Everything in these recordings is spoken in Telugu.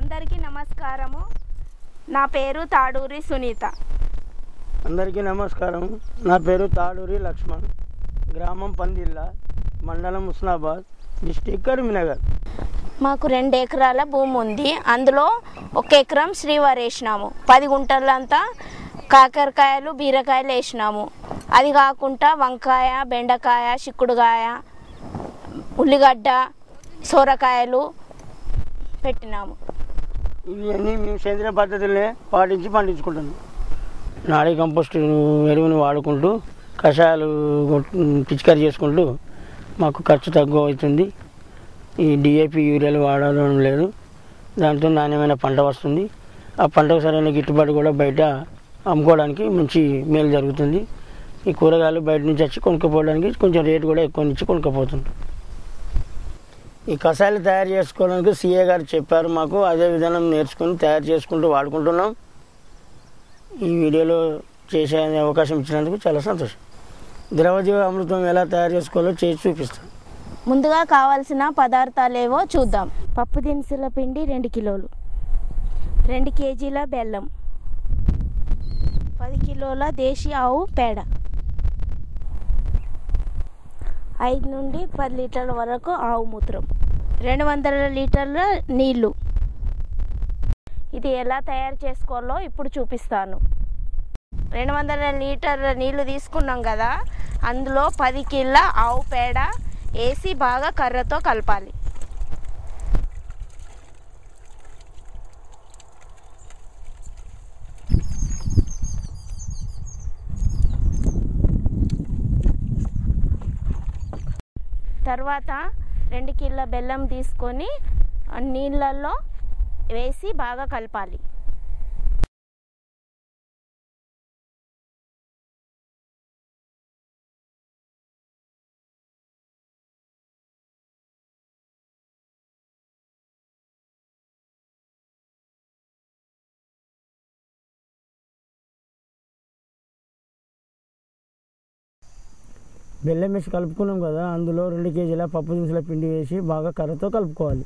అందరికీ నమస్కారము నా పేరు తాడూరి సునీత అందరికీ నమస్కారం నా పేరు తాడూరి లక్ష్మణ్ గ్రామం పందిల్ల మండలం హుస్నాబాద్ డిస్టిక్ కరీంనగర్ మాకు రెండు ఎకరాల భూమి ఉంది అందులో ఒక ఎకరం శ్రీవారు వేసినాము పది గుంటలంతా కాకరకాయలు బీరకాయలు వేసినాము అది కాకుండా వంకాయ బెండకాయ చిక్కుడుకాయ ఉల్లిగడ్డ సొరకాయలు పెట్టినాము ఇవన్నీ మేము సేంద్రియ పద్ధతులనే పాటించి పండించుకుంటున్నాం నాడీ కంపోస్ట్ ఎరువుని వాడుకుంటూ కషాయాలు కొట్- పిచికారీ చేసుకుంటూ మాకు ఖర్చు తక్కువ అవుతుంది ఈ డిఏపి యూరియాలు వాడడం లేదు దాంతో నాణ్యమైన పంట వస్తుంది ఆ పంటకు సరైన గిట్టుబాటు కూడా బయట అమ్ముకోవడానికి మంచి మేలు జరుగుతుంది ఈ కూరగాయలు బయట నుంచి వచ్చి కొనుక్కోపోవడానికి కొంచెం రేటు కూడా ఎక్కువ నుంచి కొనుక్కోపోతుంది ఈ కషాయాలు తయారు చేసుకోవడానికి సీఏ గారు చెప్పారు మాకు అదే విధానం నేర్చుకొని తయారు చేసుకుంటూ వాడుకుంటున్నాం ఈ వీడియోలో చేసే అవకాశం ఇచ్చినందుకు చాలా సంతోషం ద్రవజీవ అమృతం ఎలా తయారు చేసుకోవాలో చేసి చూపిస్తాను ముందుగా కావాల్సిన పదార్థాలు ఏవో చూద్దాం పప్పు దినుసుల పిండి రెండు కిలోలు రెండు కేజీల బెల్లం పది కిలోల దేశీ ఆవు పేడ ఐదు నుండి పది లీటర్ల వరకు ఆవు మూత్రం రెండు వందల లీటర్ల నీళ్లు ఇది ఎలా తయారు చేసుకోవాలో ఇప్పుడు చూపిస్తాను రెండు వందల లీటర్ల నీళ్లు తీసుకున్నాం కదా అందులో పది కిలో ఆవు పేడ వేసి బాగా కర్రతో కలపాలి తర్వాత రెండు కిలో బెల్లం తీసుకొని ఆ నీళ్ళల్లో వేసి బాగా కలపాలి బెల్లం వేసి కలుపుకున్నాం కదా అందులో రెండు కేజీల పప్పు దినుసుల పిండి వేసి బాగా కర్రతో కలుపుకోవాలి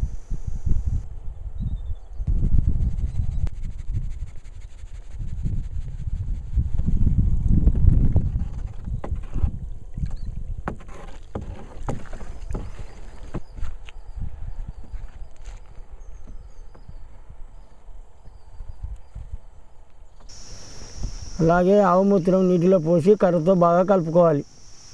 అలాగే ఆవు మూత్రం నీటిలో పోసి కర్రతో బాగా కలుపుకోవాలి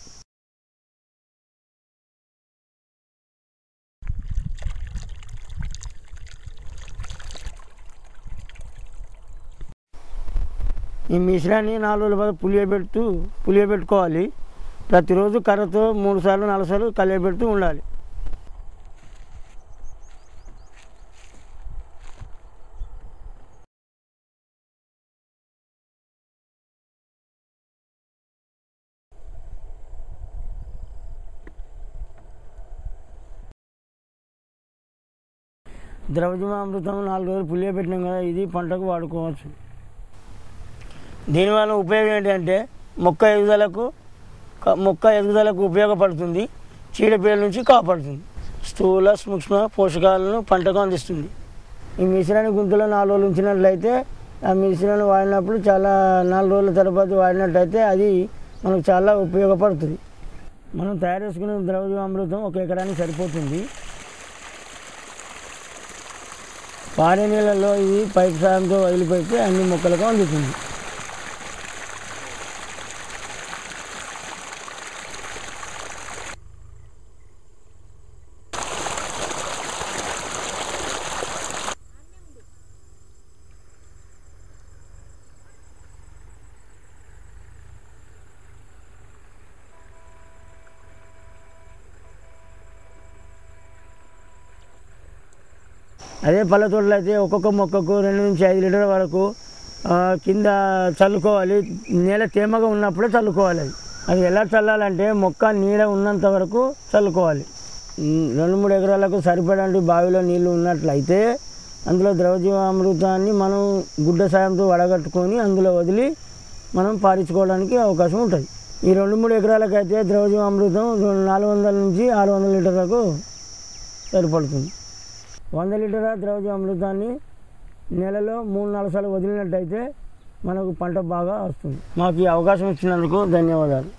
ఈ మిశ్రాన్ని నాలుగు రోజుల పాటు పులియబెడుతూ పులియబెట్టుకోవాలి ప్రతిరోజు కర్రతో మూడు సార్లు నాలుగు సార్లు కలియబెడుతూ ఉండాలి ద్రవజమామృతం నాలుగు రోజులు పులియబెట్టినాం కదా ఇది పంటకు వాడుకోవచ్చు దీనివల్ల ఉపయోగం ఏంటంటే మొక్క ఎదుగుదలకు క- మొక్క ఎదుగుదలకు ఉపయోగపడుతుంది చీడపీడల నుంచి కాపాడుతుంది స్థూల సూక్ష్మ పోషకాలను పంటకు అందిస్తుంది ఈ మిశ్రాన్ని గుంతలో నాలుగు రోజులు ఉంచినట్లయితే ఆ మిశ్రాన్ని వాడినప్పుడు చాలా నాలుగు రోజుల తర్వాత వాడినట్లయితే అది మనకు చాలా ఉపయోగపడుతుంది మనం తయారు చేసుకునే ద్రవ్య అమృతం ఒక ఎకరానికి సరిపోతుంది పారే నీళ్ళలో ఇది పైప్ సాయంతో వదిలిపెడితే అన్ని మొక్కలకు అందుతుంది అదే పల్లెటూరులో అయితే ఒక్కొక్క మొక్కకు రెండు నుంచి ఐదు లీటర్ల వరకు ఆ, కింద చల్లుకోవాలి నేల తేమగా ఉన్నప్పుడే చల్లుకోవాలి అది అది ఎలా చల్లాలంటే మొక్క నీడ ఉన్నంత వరకు చల్లుకోవాలి ఉమ్, రెండు మూడు ఎకరాలకు సరిపడండి బావిలో నీళ్లు ఉన్నట్లయితే అందులో ద్రవజీవామృతాన్ని మనం గుడ్డ సాయంతో వడగట్టుకొని అందులో వదిలి మనం పారించుకోవడానికి అవకాశం ఉంటుంది ఈ రెండు మూడు ఎకరాలకైతే ద్రవజీవామృతం రెండు- నాలుగు వందల నుంచి ఆరు వందల లీటర్లకు సరిపడుతుంది వంద లీటర్ల ద్రవజ అమృతాన్ని నెలలో మూడు నాలుగు సార్లు వదిలినట్టయితే మనకు పంట బాగా వస్తుంది మాకు ఈ అవకాశం ఇచ్చినందుకు ధన్యవాదాలు